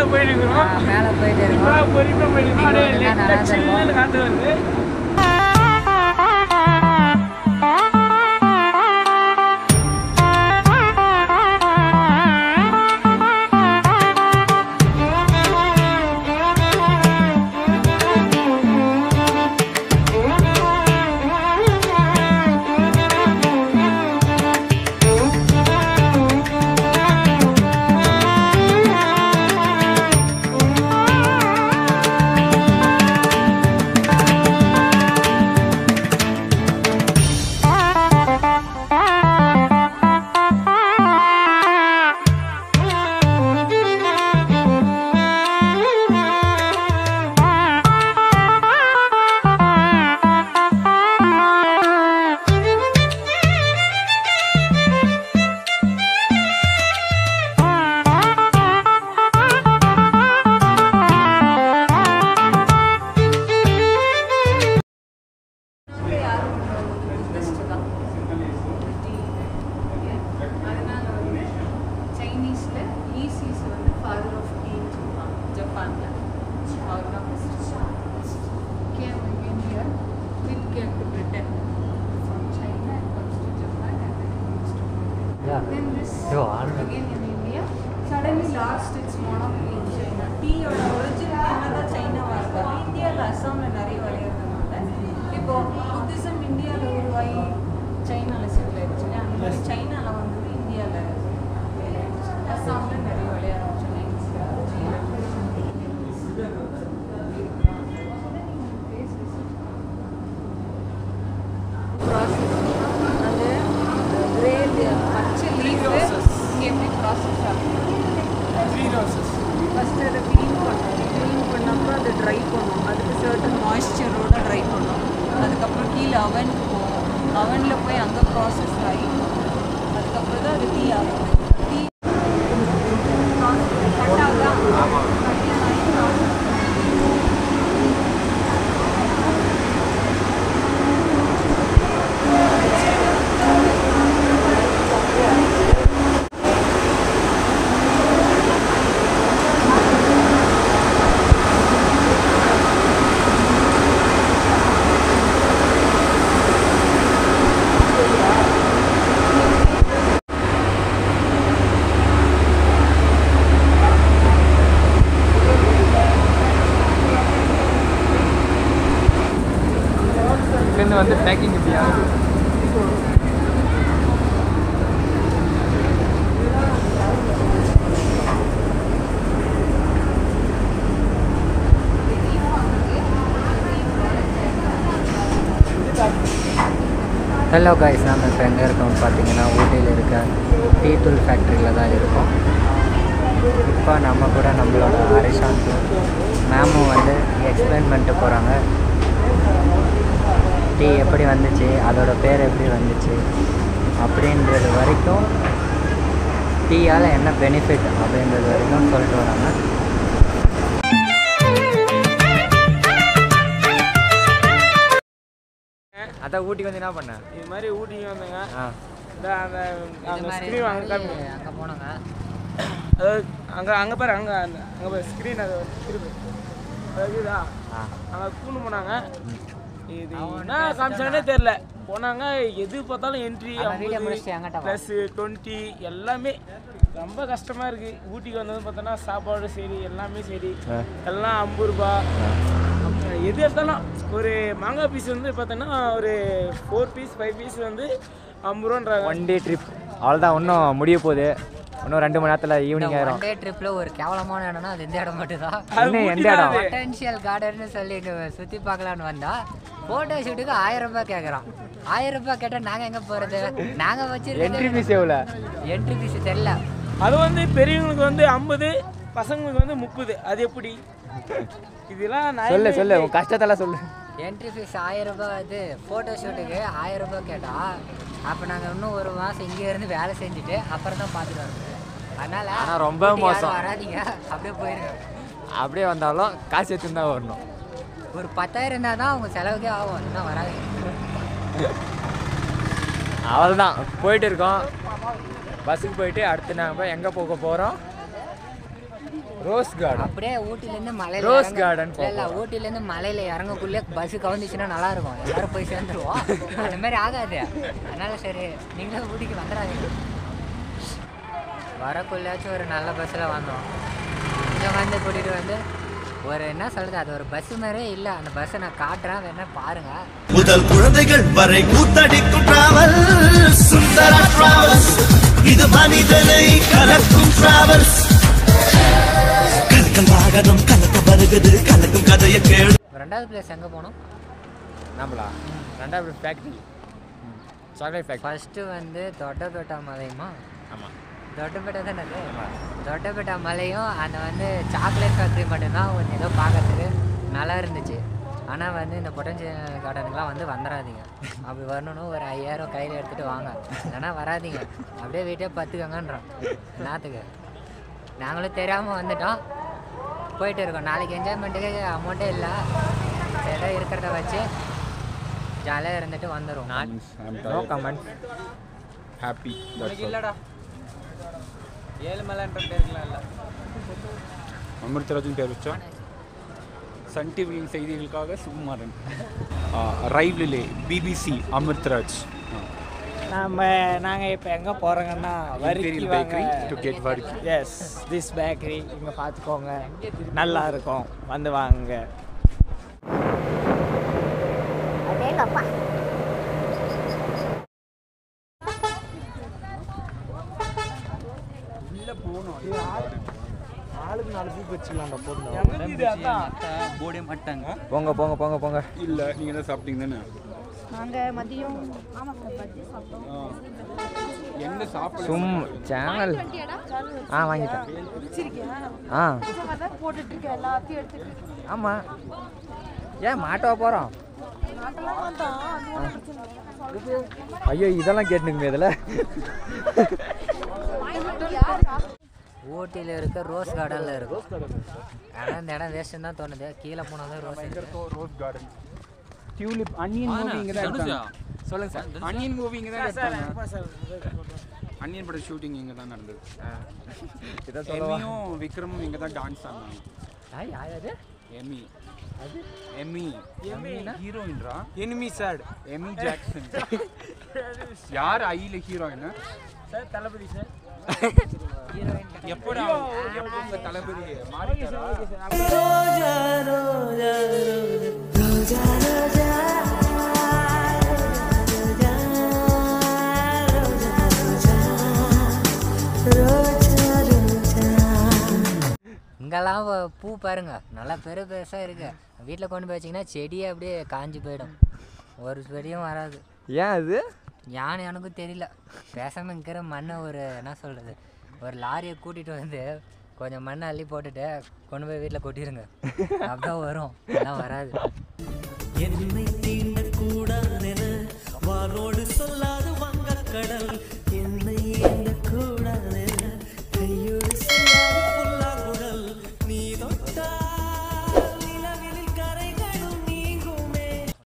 போயிட்டு இருக்கிறோம் மேலே போயிட்டு இப்போ இருக்கோம் பொறுமையாக போயிட்டு இருக்கோம் அப்படியே இங்க வந்து லைட்டாக நல்லா தான் இருக்கும். சில்லுன்னு காற்று வருது அதனால வந்து சைனீஸில் ஈசிஸ் வந்து ஃபாதர் ஆஃப் டீன்னு சொல்லுவாங்க ஜப்பானில் அவர் தான் first came India with came to Britain from China comes to Japan and then it comes to Britain. Yeah. Then this Yo, alright. again in India suddenly lost its monopoly in China. டீயோட original என்னதான் சைனாவாக இருந்தாலும் இந்தியாவில் அஸ்ஸாமில் நிறைய விளையாடுறதுனால இப்போ Buddhism இந்தியாவில் உருவாகி சைனாவில் செட்டில் ஆயிடுச்சு அந்த மாதிரி சைனாவில் வந்தது இந்தியாவில் அஸ்ஸாமில் நிறைய விளையாட அந்த கிரேட் பச்சை லீஃபு இங்கே எப்படி ப்ராசஸ் ஆகும் த்ரீ ரோசஸ் ஃபஸ்ட்டு அதை க்ளீன் பண்ணணும் க்ளீன் பண்ணப்போ அதை ட்ரை பண்ணும் அதுக்கு சர்டன் மாய்ஸ்சரோட ட்ரை பண்ணும் அதுக்கப்புறம் கீழே அவன் போகும் அவனில் போய் அங்கே ப்ராசஸ் ஆகி அதுக்கப்புறம் தான் அது டீ ஆகும் டீ கட்டாக இங்கேருந்து வந்து பேக்கிங் இப்படி ஆகுது ஹலோ காய்ஸ் நாம் இப்போ எங்கே இருக்கோம் பார்த்தீங்கன்னா ஊட்டியில் இருக்க டீ தூள் ஃபேக்ட்ரியில் தான் இருக்கோம் இப்போ நம்ம கூட நம்மளோட ஹரிஷாந்தும் மேமும் வந்து எக்ஸ்பிளைன் பண்ணிட்டு போகிறாங்க டீ எப்படி வந்துச்சு அதோட பேர் எப்படி வந்துச்சு அப்படின்றது வரைக்கும் டீயால் என்ன பெனிஃபிட் அப்படின்றது வரைக்கும் சொல்லிட்டு வராங்க அதான் ஊட்டிக்கு வந்து என்ன பண்ண இது மாதிரி ஊட்டிக்கு வந்தேங்க ஆ இந்த அந்த அந்த ஸ்க்ரீன் அங்கே காமி அங்கே போனோங்க அதாவது அங்கே அங்கே பாரு அங்கே அந்த அங்கே பாரு ஸ்க்ரீன் அது திருப்பி அதுதா ஆ அங்கே கூண்டு போனாங்க இது அவன் என்ன காமிச்சானே தெரில போனாங்க எது பார்த்தாலும் என்ட்ரி அவன் வீடியோ முடிச்சுட்டு என்கிட்ட வா. ப்ளஸ் டுவெண்ட்டி எல்லாமே ரொம்ப கஷ்டமாக இருக்குது ஊட்டிக்கு வந்தது பார்த்தோன்னா சாப்பாடு சரி எல்லாமே சரி ஆ. எல்லாம் ஐம்பது ரூபா அப்புறம் எது எடுத்தாலும் ஒரு மாங்காய் பீஸ் வந்து பார்த்தோன்னா ஒரு ஃபோர் பீஸ் ஃபைவ் பீஸ் வந்து ஐம்பது ரூபான்றாங்க ஒன் டே ட்ரிப் அவ்வளோதான் இன்னும் முடிய போகுது இன்னும் ரெண்டு மணி நேரத்தில் ஈவினிங் ஒன் ஆயிரும் டே ட்ரிப்ல ஒரு கேவலமான இடம்னா அது இந்த இடம் மட்டும்தான் அது என்ன, ஊட்டி எந்த தான் இடம்? அது. பொட்டன்ஷியல் கார்டன்னு சொல்லி இங்க சுத்தி பார்க்கலான்னு வந்தா போட்டோ ஷூட்டுக்கு ஆயிரம் ரூபாய் கேக்குறான் ஆயிரம் ரூபாய் கேட்டா நாங்க எங்க போறது நாங்க என்ட்ரி வச்சிருக்கோம் ஃபீஸ் எவ்வளோ என்ட்ரி ஃபீஸ் தெரியல அது வந்து பெரியவங்களுக்கு வந்து ஐம்பது பசங்களுக்கு வந்து முப்பது அது எப்படி இதெல்லாம் நான் சொல்லு சொல்லு உன் கஷ்டத்தெல்லாம் சொல்லு என்ட்ரி ஃபீஸ் ஆயிரம் ரூபாய் இது ஃபோட்டோ ஷூட்டுக்கு ஆயிரம் ரூபாய் கேட்டா அப்போ நாங்கள் இன்னும் ஒரு மாதம் இங்கே இருந்து வேலை செஞ்சுட்டு அப்புறம் தான் பார்த்துட்டு வரோம் அதனால ஆனா ரொம்ப ஊட்டி யாரும் மோசம். வராதீங்க அப்படியே போயிருங்க அப்படியே வந்தாலும் காசு எடுத்துன்னு தான் வரணும் ஒரு பத்தாயிரம் இருந்தால் தான் அவங்க செலவுக்கே ஆகும் இல்லைன்னா வராது அவ்வளோதான் போயிட்டு இருக்கோம் பஸ்ஸுக்கு போயிட்டு அடுத்து நாங்கள் போய் எங்கே போக போகிறோம் ரோஸ் கார்டன் அப்படியே ஊட்டிலேருந்து மலையில Rose இறங்க- garden இல்ல இல்ல ஊட்டிலேருந்து மலையில இறங்கக்குள்ளே பஸ் கவுந்துச்சுன்னா நல்லா இருக்கும் எல்லாரும் போய் சேர்ந்துருவோம் அந்த மாதிரி ஆகாது அதனால சரி நீங்களும் ஊட்டிக்கு வந்துடாதீங்க வரக்குள்ளாச்சும் ஒரு நல்ல பஸ்ஸில் வந்தோம் இங்கே வந்து கூட்டிகிட்டு வந்து ஒரு என்ன சொல்றது அது ஒரு பஸ் மாதிரியே இல்லை அந்த பஸ்ஸை நான் காட்டுறேன் வேணா பாருங்க முதல் குழந்தைகள் வரை கூத்தடிக்கும் டிராவல் சுந்தர டிராவல்ஸ் இது மனிதனை கலக்கும் டிராவல்ஸ் கலக்கல் வாகனம் கலக்க வருகிறது கலக்கும் கதையை கேளு ரெண்டாவது பிளேஸ் எங்கே போனோம் நம்மளா ரெண்டாவது ஃபேக்ட்ரி சாக்லேட் ஃபேக்ட்ரி ஃபஸ்ட்டு வந்து தொட்டபெட்டா மலையுமா ஆமாம் தொட்டபெட்டா தானே அது தொட்டபெட்டா மலையும் அந்த வந்து சாக்லேட் ஃபேக்ட்ரி மட்டும்தான் கொஞ்சம் ஏதோ பார்க்கறதுக்கு நல்லா இருந்துச்சு ஆனால் வந்து இந்த பொட்டன்ஷியல் கார்டனுக்குலாம் வந்து வந்துடாதீங்க அப்படி வரணும்னு ஒரு ஐயாயிரம் கையில் எடுத்துகிட்டு வாங்க இல்லைன்னா வராதீங்க அப்படியே வீட்டே பத்துக்கங்கன்றோம் நாற்றுக்கு நாங்களும் தெரியாமல் வந்துட்டோம் போயிட்டு இருக்கோம் நாளைக்கு என்ஜாய்மெண்ட்டுக்கு அமௌண்ட்டே இல்லை ஏதோ இருக்கிறத வச்சு ஜாலியாக இருந்துட்டு வந்துடும் நோ கமெண்ட் ஹாப்பி இல்லடா ஏழு மலைன்ற பேருக்குலாம் இல்லை அமிர்தராஜன் பேர் வச்சா சன் டிவியின் செய்திகளுக்காக சுகுமாரன் ரைவ்லிலே பிபிசி அமிர்தராஜ் நம்ம நாங்கள் இப்போ எங்கே போகிறோங்கன்னா imperial bakery to get varkey yes this bakery இங்கே பார்த்துக்கோங்க நல்லா இருக்கும் வந்து வாங்க ஆளுக்கு நாலு பூ வச்சுக்கலாம்டா போடணும் போடே மாட்டாங்க போங்க போங்க போங்க போங்க இல்லை நீங்கள் தான் சாப்பிட்டீங்க தானே நாங்கள் மதியம் ஆமாம் சார் மதியம் சாப்பிட்டோம் என்ன சாப்பிட சும் சேனல் ஆ வாங்கிட்டேன் ஆ அதான் போட்டுட்டு இருக்க எல்லாத்தையும் எடுத்துட்டு ஆமாம் ஏன் மாட்டவா போகிறோம் நாட்டெல்லாம் வந்தோம் அது ஒன்றும் பிரச்சனை இல்லை ஐயோ இதெல்லாம் கேட்டுனுக்குமே இதில் ஊட்டியில் இருக்க ரோஸ் கார்டனில் இருக்கும் ஆனால் இந்த இடம் வேஸ்ட்டுன்னு தான் தோணுது கீழே போனால் தான் ரோஸ் இருக்கு rose garden tulip Anniyan movie இங்கே தான் எடுத்தாங்க சொல்லுங்க சார் அன்னியன் மூவி இங்கே தான் எடுத்தாங்க அன்னியன் பட ஷூட்டிங் இங்கே தான் நடந்தது இதை சொல்லவா எமியும் விக்ரமும் இங்கே தான் டான்ஸ் ஆடினாங்க ஆ, யார் அது எமி எமி ஹீரோயின்ரா எனிமி சார் எமி ஜாக்சன் யார் ஐல ஹீரோயின் சார் தளபதி சார் எப்படா எப்போ உங்க தளபதி மாறிட்டாரா இங்கெல்லாம் வ- பூ பாருங்க நல்லா பெரு பெருசாக இருக்கு வீட்டில் கொண்டு போய் வச்சிங்கன்னா செடியே அப்படியே காஞ்சி போயிடும் ஒரு செடியும் வராது ஏன் அது யானை எனக்கும் தெரியல பேசாமல் இருக்கிற மண்ணை ஒரு என்ன சொல்கிறது ஒரு லாரியை கூட்டிகிட்டு வந்து கொஞ்சம் மண்ணை அள்ளி போட்டுட்டு கொண்டு போய் வீட்டில் கொட்டிடுங்க அப்படிதான் வரும் அதெல்லாம் வராது என்னை தேடி